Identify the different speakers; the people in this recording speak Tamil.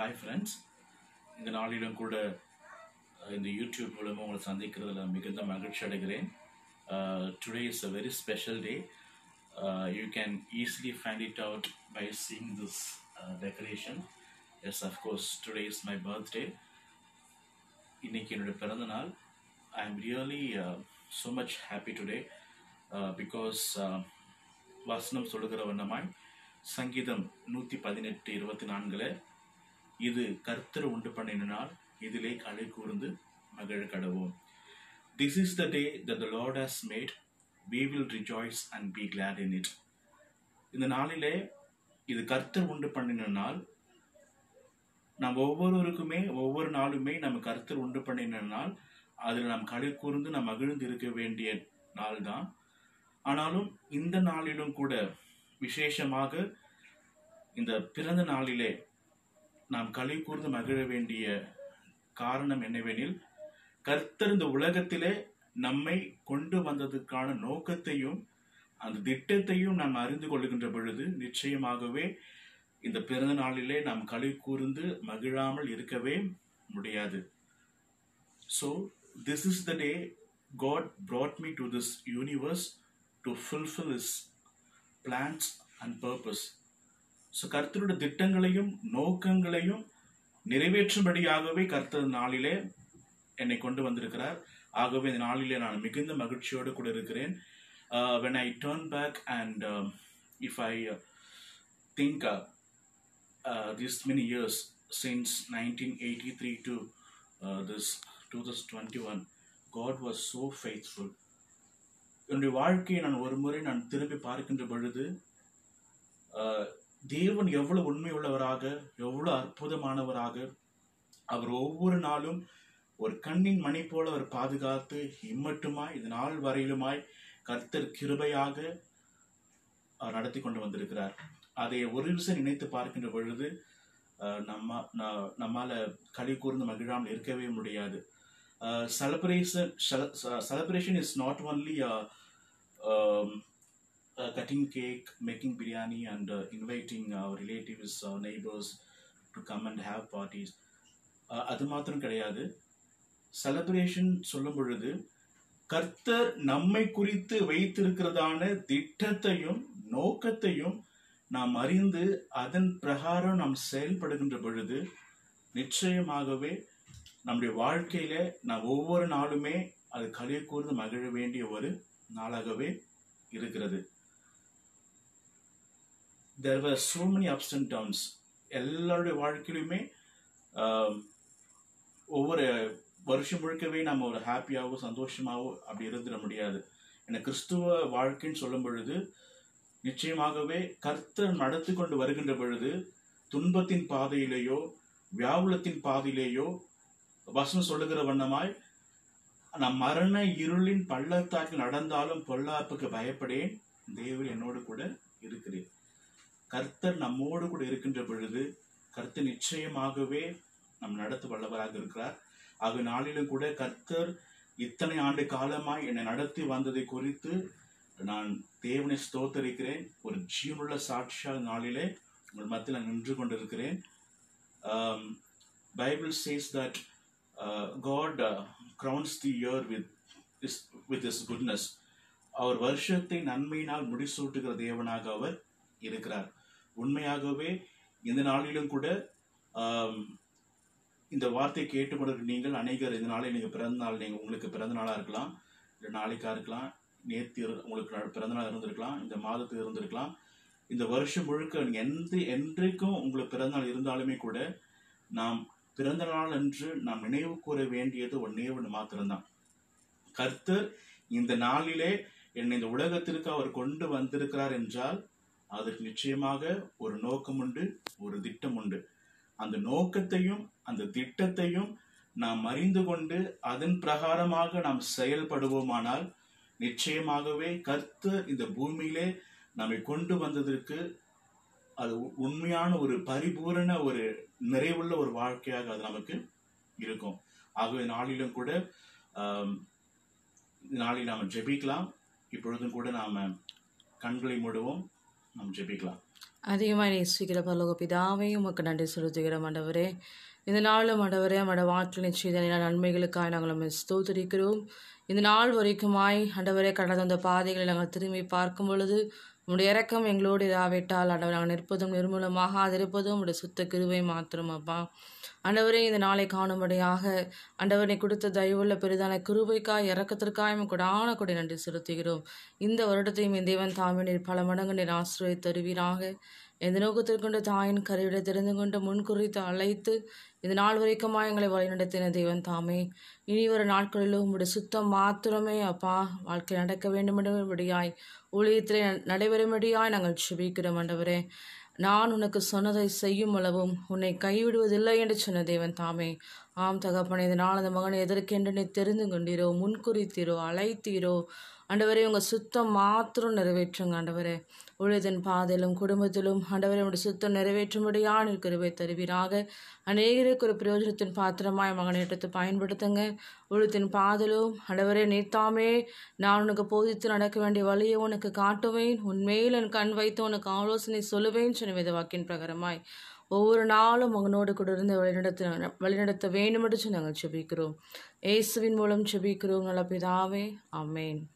Speaker 1: ஹாய் ஃப்ரெண்ட்ஸ் இந்த நாளிலும் கூட அஹ், இந்த யூடியூப் மூலமாக உங்களை சந்திக்கிறதுல மிகுந்த மகிழ்ச்சி அடைகிறேன் today is a very special day you can easily find it out by seeing this decoration yes of course today is my birthday இன்னைக்கு என்னுடைய பிறந்த நாள் I am really so much happy today because வசனம் சொல்லுகிற வண்ணமாய் சங்கீதம் நூற்றி பதினெட்டு இருபத்தி நான்கில் இது கர்த்தர் உண்டு பண்ணின நாள் இதிலே களி கூர்ந்து மகிழ கடவோம் this is the day that the Lord has made we will rejoice and be glad in it இந்த நாளிலே இது கர்த்தர் உண்டு பண்ணின நாள் நாம் ஒவ்வொருவருக்குமே ஒவ்வொரு நாளுமே நம்ம கர்த்தர் உண்டு பண்ணின நாள் அதில் நாம் களி கூர்ந்து நாம் மகிழ்ந்து இருக்க வேண்டிய நாள் தான் ஆனாலும் இந்த நாளிலும் கூட விசேஷமாக இந்த பிறந்த நாளிலே நாம் களி கூர்ந்து மகிழ வேண்டிய காரணம் என்னவெனில் கர்த்தர் இந்த உலகத்திலே நம்மை கொண்டு வந்ததுக்கான நோக்கத்தையும் அந்த திட்டத்தையும் நாம் அறிந்து கொள்ளுகின்ற பொழுது நிச்சயமாகவே இந்த பிறந்த நாளிலே நாம் களி கூர்ந்து மகிழாமல் இருக்கவே முடியாது so this is the day God brought me to this universe to fulfill his plans and purpose so கர்த்தருடைய திட்டங்களையும் நோக்கங்களையும் நிறைவேற்றும்படியாகவே கர்த்தர் நாளிலே என்னை கொண்டு வந்திருக்கிறார் ஆகவே இந்த நாளிலே நான் மிகுந்த மகிழ்ச்சியோடு கூட இருக்கிறேன் when I turn back and if I think this many years since nineteen eighty three to this two thousand twenty one God was so faithful என்னுடைய வாழ்க்கையை நான் ஒரு முறை நான் திரும்பி பார்க்கின்ற பொழுது ஆஹ், தேவன் எவ்வளவு உண்மை உள்ளவராக எவ்வளவு அற்புதமானவராக அவர் ஒவ்வொரு நாளும் ஒரு கண்ணின் மணி போல அவர் பாதுகாத்து இம்மட்டுமாய் இது நாள் வரையிலுமாய் கர்த்தர் கிருபையாக அவர் நடத்தி கொண்டு வந்திருக்கிறார் அதை ஒரு நிமிஷம் நினைத்து பார்க்கின்ற பொழுது ஆஹ், நம்ம ந- நம்மால களி கூர்ந்து மகிழாமல் இருக்கவே முடியாது celebration celebration is not only uh, um, uh, cutting cake, making biryani, and uh, inviting our relatives, our neighbors to come and have parties. Uh, அது மாத்திரம் கிடையாது செலிப்ரேஷன் சொல்லும் பொழுது கர்த்தர் நம்மை குறித்து வைத்திருக்கிறதான திட்டத்தையும் நோக்கத்தையும் நாம் அறிந்து அதன் பிரகாரம் நாம் செயல்படுகின்ற பொழுது நிச்சயமாகவே நம்முடைய வாழ்க்கையில நாம் ஒவ்வொரு நாளுமே அது களி கூர்ந்து மகிழ வேண்டிய ஒரு நாளாகவே இருக்கிறது there were so many ups and downs எல்லாருடைய வாழ்க்கையிலுமே ஆம், ஒவ்வொரு வருஷம் முழுக்கவே நம்ம ஒரு ஹாப்பியாகவோ சந்தோஷமாகவோ அப்படி இருந்துட முடியாது ஏன்னா கிறிஸ்துவ வாழ்க்கைன்னு சொல்லும் பொழுது நிச்சயமாகவே கர்த்தர் நடத்தி கொண்டு வருகின்ற பொழுது துன்பத்தின் பாதையிலேயோ வியாகுலத்தின் பாதையிலேயோ வசனம் சொல்லுகிற வண்ணமாய் நான் மரண இருளின் பள்ளத்தாக்கில் நடந்தாலும் பொல்லாப்புக்கு பயப்படேன் தேவன் என்னோடு கூட இருக்கிறேன் கர்த்தர் நம்மோடு கூட இருக்கின்ற பொழுது கர்த்தர் நிச்சயமாகவே நம் நடத்த வல்லவராக இருக்கிறார் ஆக நாளிலும் கூட கர்த்தர் இத்தனை ஆண்டு காலமாய் என்னை நடத்தி வந்ததை குறித்து நான் தேவனை ஸ்தோத்தரிக்கிறேன் ஒரு ஜீவனுள்ள சாட்சியாக நாளிலே உங்கள் மத்தியில் நான் நின்று கொண்டிருக்கிறேன் um, Bible says that uh, God uh, crowns the year with his, with his goodness. அவர் வருஷத்தை நன்மையினால் முடிசூட்டுகிற தேவனாக அவர் இருக்கிறார் உண்மையாகவே இந்த நாளிலும் கூட ஆம், இந்த வார்த்தையை கேட்டுக்கொண்டிருக்க நீங்கள் அநேகர் இந்த நாளில் நீங்கள் பிறந்த நாள் நீங்கள் உங்களுக்கு பிறந்த நாளாக இருக்கலாம் இல்லை நாளைக்கா இருக்கலாம் நேற்று இரு- உங்களுக்கு நாள் பிறந்த நாள் இருந்திருக்கலாம் இந்த மாதத்துக்கு இருந்திருக்கலாம் இந்த வருஷம் முழுக்க நீங்க எந்த என்றைக்கும் உங்களுக்கு பிறந்த நாள் இருந்தாலுமே கூட நாம் பிறந்த நாள் அன்று நாம் நினைவு கூற வேண்டியது ஒன்னே ஒன்று மாத்திரம்தான் கர்த்தர் இந்த நாளிலே என்னை இந்த உலகத்திற்கு அவர் கொண்டு வந்திருக்கிறார் என்றால் அதற்கு நிச்சயமாக ஒரு நோக்கம் உண்டு ஒரு திட்டம் உண்டு அந்த நோக்கத்தையும் அந்த திட்டத்தையும் நாம் அறிந்து கொண்டு அதன் பிரகாரமாக நாம் செயல்படுவோமானால் நிச்சயமாகவே கர்த்தர் இந்த பூமியிலே நம்மை கொண்டு வந்ததற்கு அது உ- உண்மையான ஒரு பரிபூரண ஒரு நிறைவுள்ள ஒரு வாழ்க்கையாக அது நமக்கு இருக்கும் ஆகவே நாளிலும் கூட ஆம், இந்த நாளில் நாம் ஜெபிக்கலாம் இப்பொழுதும் கூட நாம கண்களை மூடுவோம் நாம் ஜெபிக்கலாம்
Speaker 2: அதிகமாக நேசிக்கிற பரலோக பிதாவே உமக்கு நன்றி செலுத்துகிறோம் ஆண்டவரே இந்த நாளும் ஆண்டவரே நம்மட வாழ்க்கையில் செய்த எல்லா நன்மைகளுக்காக நாங்கள் நம்ம ஸ்தோத்திரிக்கிறோம் இந்த நாள் வரைக்குமாய் ஆண்டவரே கடந்த அந்த பாதைகளை நாங்கள் திரும்பி பார்க்கும் பொழுது உம்முடைய இறக்கம் எங்களோடு இராவிட்டால் ஆண்டவர் நாங்கள் நிற்பதும் நிர்மூலமாக அதிருப்பதும் உடைய சுத்த கிருவை மாத்திரம் அப்பா ஆண்டவரே இந்த நாளை காணும்படியாக ஆண்டவரை கொடுத்த தயவுள்ள பெரிதான கிருபைக்காய் இறக்கத்திற்காய் கொடான கொடி நன்றி செலுத்துகிறோம் இந்த வருடத்தையும் என் தேவன் தாமே நீர் பல மடங்கு நீர் ஆசிரியை தருவீராக எந்த நோக்கத்திற்கொண்டு தாயின் கருவிட தெரிந்து கொண்டு முன்குறித்து அழைத்து இந்த நாள் வரைக்குமா எங்களை வழிநடத்தின தேவன் தாமே இனி வரும் நாட்களிலும் உங்களுடைய சுத்தம் மாத்திரமே அப்பா வாழ்க்கை நடக்க வேண்டுமென்படியாய் ஊழியத்திலே நடைபெறும்படியாய் நாங்கள் சுபிக்கிறோம் ஆண்டவரே நான் உனக்கு சொன்னதை செய்யும் அளவும் உன்னை கைவிடுவதில்லை என்று சொன்ன தேவன் தாமே ஆம் தகப்பனே இந்த நாள் அந்த மகனை எதற்கென்று நீ தெரிந்து கொண்டீரோ முன்குறித்தீரோ அழைத்தீரோ ஆண்டவரே உங்கள் சுத்தம் மாத்திரம் நிறைவேற்றுங்க ஆண்டவரே உழுதின் பாதையிலும் குடும்பத்திலும் ஆண்டவரே உடைய சுத்தம் நிறைவேற்றும்படியான இருக்கிறவை தருவீராக அநேகருக்கு ஒரு பிரயோஜனத்தின் பாத்திரமாய் மகனை எடுத்து பயன்படுத்துங்க உழுத்தின் பாதலும் ஆண்டவரே நீத்தாமே நான் உனக்கு போதித்து நடக்க வேண்டிய வழியை உனக்கு காட்டுவேன் உன்மேல் என் கண் வைத்து உனக்கு ஆலோசனை சொல்லுவேன் சொன்ன வேத வாக்கின் பிரகாரமாய் ஒவ்வொரு நாளும் உங்களோடு கூட இருந்து வழிநடத்த வழிநடத்த வேண்டும் என்று நாங்கள் செபிக்கிறோம் இயேசுவின் மூலம் செபிக்கிறோம் நல்ல பிதாவே ஆமேன்